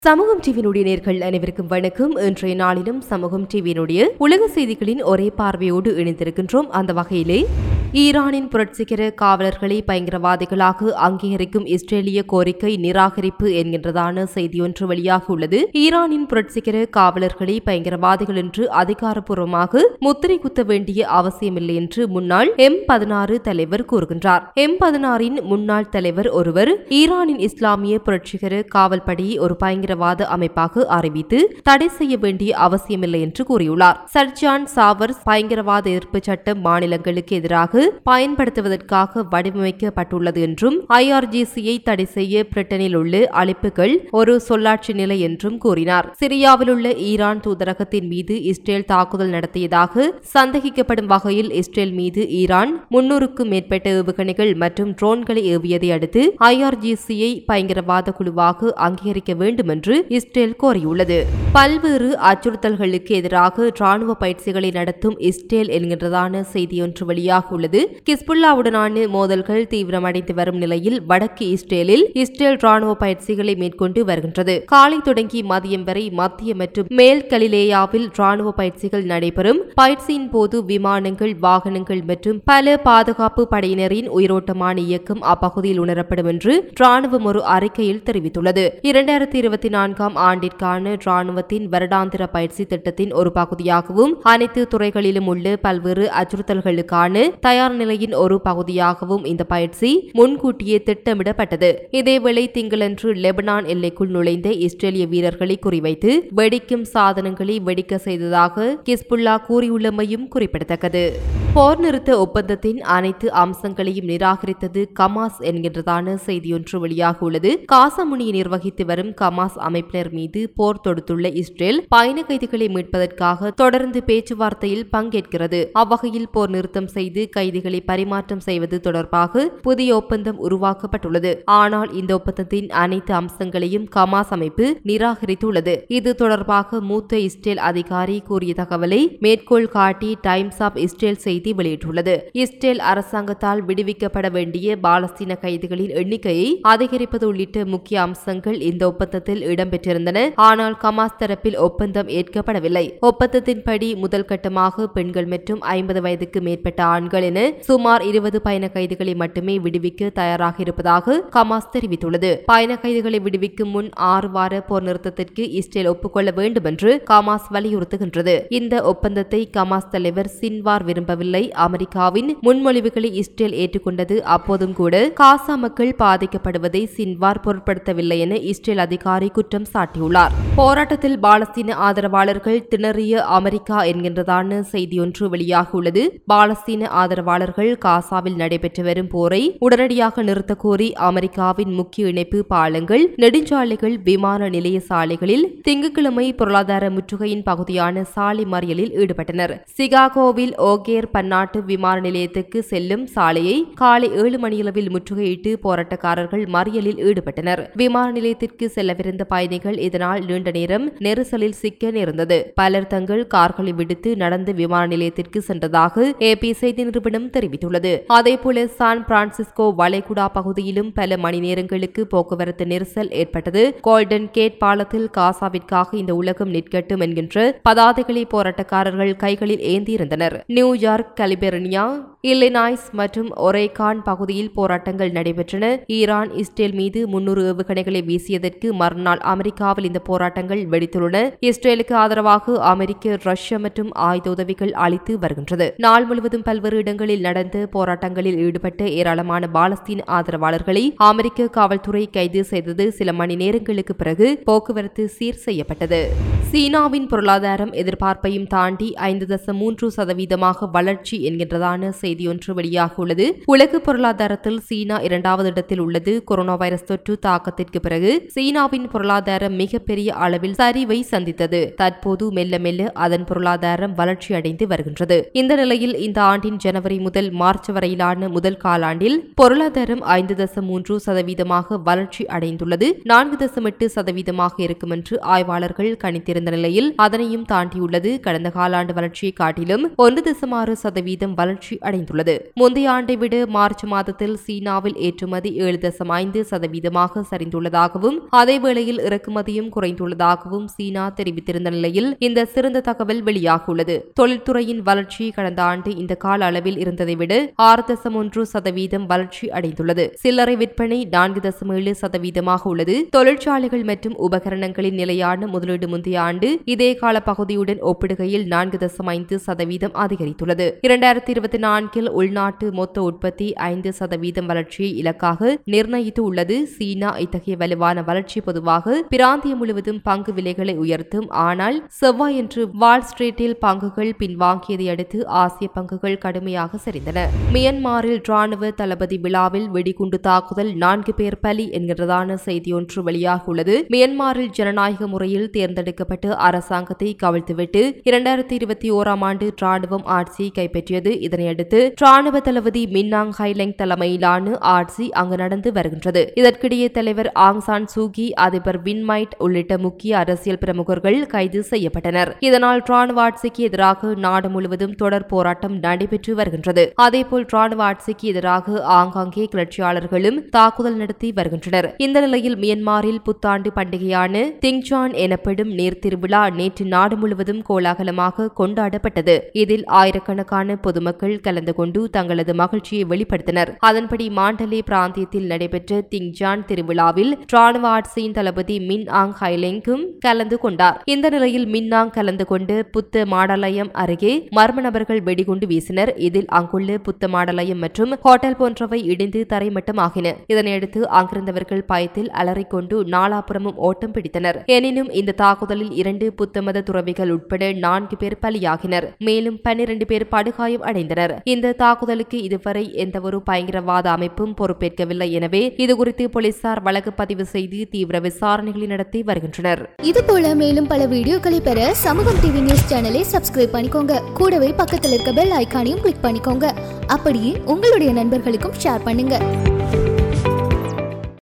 சமூகம் டிவியினுடைய நேர்கள் அனைவருக்கும் வணக்கம் இன்றைய நாளிலும் சமூகம் டிவியினுடைய உலக செய்திகளின் ஒரே பார்வையோடு இணைந்திருக்கின்றோம் அந்த வகையிலே ஈரானின் புரட்சிகர காவலர்களை பயங்கரவாதிகளாக அங்கீகரிக்கும் இஸ்ரேலிய கோரிக்கை நிராகரிப்பு என்கின்றதான செய்தியொன்று வெளியாகியுள்ளது ஈரானின் புரட்சிகர காவலர்களை பயங்கரவாதிகள் என்று அதிகாரப்பூர்வமாக முத்திரை குத்த வேண்டிய அவசியமில்லை என்று முன்னாள் எம் பதினாறு தலைவர் கூறுகின்றார் எம் பதினாறின் முன்னாள் தலைவர் ஒருவர் ஈரானின் இஸ்லாமிய புரட்சிகர காவல்படை ஒரு பயங்கரவாத அமைப்பாக அறிவித்து தடை செய்ய வேண்டிய அவசியமில்லை என்று கூறியுள்ளார் சர்ஜான் சாவர்ஸ் பயங்கரவாத எதிர்ப்பு சட்டம் மாநிலங்களுக்கு எதிராக பயன்படுத்துவதற்காக வடிவமைக்கப்பட்டுள்ளது என்றும் ஐஆர்ஜிசியை தடை செய்ய பிரிட்டனில் உள்ள அழைப்புகள் ஒரு சொல்லாட்சி நிலை என்றும் கூறினார் சிரியாவில் உள்ள ஈரான் தூதரகத்தின் மீது இஸ்ரேல் தாக்குதல் நடத்தியதாக சந்தேகிக்கப்படும் வகையில் இஸ்ரேல் மீது ஈரான் முன்னூறுக்கும் மேற்பட்ட ஏவுகணைகள் மற்றும் ட்ரோன்களை ஏவியதை அடுத்து ஐஆர்ஜிசியை பயங்கரவாத குழுவாக அங்கீகரிக்க வேண்டும் என்று இஸ்ரேல் கோரியுள்ளது பல்வேறு அச்சுறுத்தல்களுக்கு எதிராக ராணுவ பயிற்சிகளை நடத்தும் இஸ்ரேல் என்கின்றதான செய்தியொன்று வெளியாகியுள்ளது கிஸ்புல்லாவுடனான மோதல்கள் தீவிரமடைந்து வரும் நிலையில் வடக்கு இஸ்ரேலில் இஸ்ரேல் ராணுவ பயிற்சிகளை மேற்கொண்டு வருகின்றது காலை தொடங்கி மதியம் வரை மத்திய மற்றும் மேல் கலிலேயாவில் ராணுவ பயிற்சிகள் நடைபெறும் பயிற்சியின் போது விமானங்கள் வாகனங்கள் மற்றும் பல பாதுகாப்பு படையினரின் உயிரோட்டமான இயக்கம் அப்பகுதியில் உணரப்படும் என்று ராணுவம் ஒரு அறிக்கையில் தெரிவித்துள்ளது இரண்டாயிரத்தி இருபத்தி நான்காம் ஆண்டிற்கான ராணுவத்தின் வருடாந்திர பயிற்சி திட்டத்தின் ஒரு பகுதியாகவும் அனைத்து துறைகளிலும் உள்ள பல்வேறு அச்சுறுத்தல்களுக்கான தயார் நிலையின் ஒரு பகுதியாகவும் இந்த பயிற்சி முன்கூட்டியே திட்டமிடப்பட்டது இதேவேளை திங்களன்று லெபனான் எல்லைக்குள் நுழைந்த இஸ்ரேலிய வீரர்களை குறிவைத்து வெடிக்கும் சாதனங்களை வெடிக்க செய்ததாக கிஸ்புல்லா கூறியுள்ளமையும் குறிப்பிடத்தக்கது போர் நிறுத்த ஒப்பந்தத்தின் அனைத்து அம்சங்களையும் நிராகரித்தது கமாஸ் என்கின்றதான செய்தியொன்று வெளியாகியுள்ளது காசமுனியை நிர்வகித்து வரும் கமாஸ் அமைப்பினர் மீது போர் தொடுத்துள்ள இஸ்ரேல் பயண கைதிகளை மீட்பதற்காக தொடர்ந்து பேச்சுவார்த்தையில் பங்கேற்கிறது அவ்வகையில் போர் நிறுத்தம் செய்து கைதிகளை பரிமாற்றம் செய்வது தொடர்பாக புதிய ஒப்பந்தம் உருவாக்கப்பட்டுள்ளது ஆனால் இந்த ஒப்பந்தத்தின் அனைத்து அம்சங்களையும் கமாஸ் அமைப்பு நிராகரித்துள்ளது இது தொடர்பாக மூத்த இஸ்ரேல் அதிகாரி கூறிய தகவலை மேற்கோள் காட்டி டைம்ஸ் ஆப் இஸ்ரேல் செய்தி வெளியிட்டுள்ளது இஸ்ரேல் அரசாங்கத்தால் விடுவிக்கப்பட வேண்டிய பாலஸ்தீன கைதிகளின் எண்ணிக்கையை அதிகரிப்பது உள்ளிட்ட முக்கிய அம்சங்கள் இந்த ஒப்பந்தத்தில் இடம்பெற்றிருந்தன ஆனால் கமாஸ் தரப்பில் ஒப்பந்தம் ஏற்கப்படவில்லை ஒப்பந்தத்தின்படி முதல் கட்டமாக பெண்கள் மற்றும் ஐம்பது வயதுக்கு மேற்பட்ட ஆண்கள் என சுமார் இருபது பயண கைதிகளை மட்டுமே விடுவிக்க தயாராக இருப்பதாக கமாஸ் தெரிவித்துள்ளது பயண கைதிகளை விடுவிக்கும் முன் ஆறு வார போர் நிறுத்தத்திற்கு இஸ்ரேல் ஒப்புக்கொள்ள வேண்டும் என்று கமாஸ் வலியுறுத்துகின்றது இந்த ஒப்பந்தத்தை கமாஸ் தலைவர் சின்வார் விரும்பவில்லை அமெரிக்காவின் முன்மொழிவுகளை இஸ்ரேல் ஏற்றுக்கொண்டது அப்போதும் கூட காசா மக்கள் பாதிக்கப்படுவதை சின்வார் பொருட்படுத்தவில்லை என இஸ்ரேல் அதிகாரி குற்றம் சாட்டியுள்ளார் போராட்டத்தில் பாலஸ்தீன ஆதரவாளர்கள் திணறிய அமெரிக்கா என்கின்றதான செய்தியொன்று வெளியாகியுள்ளது பாலஸ்தீன ஆதரவாளர்கள் காசாவில் நடைபெற்று வரும் போரை உடனடியாக நிறுத்த கோரி அமெரிக்காவின் முக்கிய இணைப்பு பாலங்கள் நெடுஞ்சாலைகள் விமான நிலைய சாலைகளில் திங்கட்கிழமை பொருளாதார முற்றுகையின் பகுதியான சாலை மறியலில் ஈடுபட்டனர் சிகாகோவில் ஓகேர் பன்னாட்டு விமான நிலையத்துக்கு செல்லும் சாலையை காலை ஏழு மணியளவில் முற்றுகையிட்டு போராட்டக்காரர்கள் மறியலில் ஈடுபட்டனர் விமான நிலையத்திற்கு செல்லவிருந்த பயணிகள் இதனால் நீண்ட நேரம் நெரிசலில் சிக்க நேர்ந்தது பலர் தங்கள் கார்களை விடுத்து நடந்து விமான நிலையத்திற்கு சென்றதாக ஏபி செய்தி நிறுவனம் தெரிவித்துள்ளது அதேபோல சான் பிரான்சிஸ்கோ வளைகுடா பகுதியிலும் பல மணி நேரங்களுக்கு போக்குவரத்து நெரிசல் ஏற்பட்டது கோல்டன் கேட் பாலத்தில் காசாவிற்காக இந்த உலகம் நிற்கட்டும் என்கின்ற பதாதைகளை போராட்டக்காரர்கள் கைகளில் ஏந்தியிருந்தனர் நியூயார்க் கலிபெர்னியா இல்லினாய்ஸ் மற்றும் ஒரேகான் பகுதியில் போராட்டங்கள் நடைபெற்றன ஈரான் இஸ்ரேல் மீது முன்னூறு ஏவுகணைகளை வீசியதற்கு மறுநாள் அமெரிக்காவில் இந்த போராட்டங்கள் வெடித்துள்ளன இஸ்ரேலுக்கு ஆதரவாக அமெரிக்க ரஷ்யா மற்றும் ஆயுத உதவிகள் அளித்து வருகின்றது நாள் முழுவதும் பல்வேறு இடங்களில் நடந்த போராட்டங்களில் ஈடுபட்ட ஏராளமான பாலஸ்தீன் ஆதரவாளர்களை அமெரிக்க காவல்துறை கைது செய்தது சில மணி நேரங்களுக்கு பிறகு போக்குவரத்து சீர் செய்யப்பட்டது சீனாவின் பொருளாதாரம் எதிர்பார்ப்பையும் தாண்டி ஐந்து தசம் மூன்று சதவீதமாக வளர்ச்சி என்கின்றதான செய்தியொன்று வெளியாகியுள்ளது உலக பொருளாதாரத்தில் சீனா இரண்டாவது இடத்தில் உள்ளது கொரோனா வைரஸ் தொற்று தாக்கத்திற்கு பிறகு சீனாவின் பொருளாதாரம் மிகப்பெரிய அளவில் சரிவை சந்தித்தது தற்போது மெல்ல மெல்ல அதன் பொருளாதாரம் வளர்ச்சி அடைந்து வருகின்றது இந்த நிலையில் இந்த ஆண்டின் ஜனவரி ஜனவரி முதல் மார்ச் வரையிலான முதல் காலாண்டில் பொருளாதாரம் ஐந்து தசம் மூன்று சதவீதமாக வளர்ச்சி அடைந்துள்ளது நான்கு தசம் எட்டு சதவீதமாக இருக்கும் என்று ஆய்வாளர்கள் கணித்திருந்த நிலையில் அதனையும் தாண்டியுள்ளது கடந்த காலாண்டு வளர்ச்சியை காட்டிலும் ஒன்று தசம் ஆறு சதவீதம் வளர்ச்சி அடைந்துள்ளது முந்தைய ஆண்டை விட மார்ச் மாதத்தில் சீனாவில் ஏற்றுமதி ஏழு தசம் ஐந்து சதவீதமாக சரிந்துள்ளதாகவும் அதேவேளையில் இறக்குமதியும் குறைந்துள்ளதாகவும் சீனா தெரிவித்திருந்த நிலையில் இந்த சிறந்த தகவல் வெளியாகியுள்ளது தொழில்துறையின் வளர்ச்சி கடந்த ஆண்டு இந்த கால அளவில் இருந்ததை விட ஆறு தசம் ஒன்று சதவீதம் வளர்ச்சி அடைந்துள்ளது சில்லறை விற்பனை நான்கு தசம் ஏழு சதவீதமாக உள்ளது தொழிற்சாலைகள் மற்றும் உபகரணங்களின் நிலையான முதலீடு முந்தைய ஆண்டு இதே கால பகுதியுடன் ஒப்பிடுகையில் நான்கு தசம் ஐந்து சதவீதம் அதிகரித்துள்ளது இரண்டாயிரத்தி இருபத்தி நான்கில் உள்நாட்டு மொத்த உற்பத்தி ஐந்து சதவீதம் வளர்ச்சியை இலக்காக நிர்ணயித்து உள்ளது சீனா இத்தகைய வலுவான வளர்ச்சி பொதுவாக பிராந்தியம் முழுவதும் பங்கு விலைகளை உயர்த்தும் ஆனால் செவ்வாயன்று வால் ஸ்ட்ரீட்டில் பங்குகள் பின்வாங்கியதை அடுத்து ஆசிய பங்குகள் கடுமையாக சரிந்தன மியன்மாரில் ராணுவ தளபதி விழாவில் வெடிகுண்டு தாக்குதல் நான்கு பேர் பலி என்கிறதான செய்தியொன்று வெளியாகியுள்ளது மியன்மாரில் ஜனநாயக முறையில் தேர்ந்தெடுக்கப்பட்டு அரசாங்கத்தை கவிழ்த்துவிட்டு இரண்டாயிரத்தி இருபத்தி ஓராம் ஆண்டு ராணுவம் ஆட்சியை கைப்பற்றியது இதனையடுத்து ராணுவ தளபதி மின்னாங் ஹைலெங் தலைமையிலான ஆட்சி அங்கு நடந்து வருகின்றது இதற்கிடையே தலைவர் ஆங் சான் சூகி அதிபர் வின்மைட் உள்ளிட்ட முக்கிய அரசியல் பிரமுகர்கள் கைது செய்யப்பட்டனர் இதனால் ராணுவ ஆட்சிக்கு எதிராக நாடு முழுவதும் தொடர் போராட்டம் நடைபெற்று வருகின்றது அதேபோல் ராணுவ ஆட்சிக்கு எதிராக ஆங்காங்கே கிளர்ச்சியாளர்களும் தாக்குதல் நடத்தி வருகின்றனர் இந்த நிலையில் மியன்மாரில் புத்தாண்டு பண்டிகையான திங்சான் எனப்படும் நீர் திருவிழா நேற்று நாடு முழுவதும் கோலாகலமாக கொண்டாடப்பட்டது இதில் ஆயிரக்கணக்கான பொதுமக்கள் கலந்து கொண்டு தங்களது மகிழ்ச்சியை வெளிப்படுத்தினர் அதன்படி மாண்டலே பிராந்தியத்தில் நடைபெற்ற திங்ஜான் திருவிழாவில் ராணுவ ஆட்சியின் தளபதி மின் ஆங் ஹைலெங்கும் கலந்து கொண்டார் இந்த நிலையில் மின்னாங் கலந்து கொண்டு புத்த மாடலயம் அருகே மர்ம நபர்கள் வெடிகுண்டு வீசினர் இதில் அங்குள்ள புத்த மாடலயம் மற்றும் ஹோட்டல் போன்றவை இடிந்து தரைமட்டமாகின இதனையடுத்து அங்கிருந்தவர்கள் பயத்தில் அலறிக்கொண்டு நாலாபுறமும் ஓட்டம் பிடித்தனர் எனினும் இந்த தாக்குதலில் இரண்டு புத்த மத துறவிகள் உட்பட நான்கு பேர் பலியாகினர் மேலும் பன்னிரண்டு பேர் படுகாயம் அடைந்தனர் இந்த தாக்குதலுக்கு இதுவரை எந்தவொரு பயங்கரவாத அமைப்பும் பொறுப்பேற்கவில்லை எனவே இதுகுறித்து போலீசார் வழக்கு பதிவு செய்து தீவிர விசாரணைகளை நடத்தி வருகின்றனர் இது போல மேலும் பல வீடியோக்களை பெற சமூகம் டிவி நியூஸ் சேனலை சப்ஸ்கிரைப் பண்ணிக்கோங்க கூடவே பக்கத்தில் இருக்க பெல் ஐகானையும் கிளிக் பண்ணிக்கோங்க அப்படியே உங்களுடைய நண்பர்களுக்கும் ஷேர் பண்ணுங்க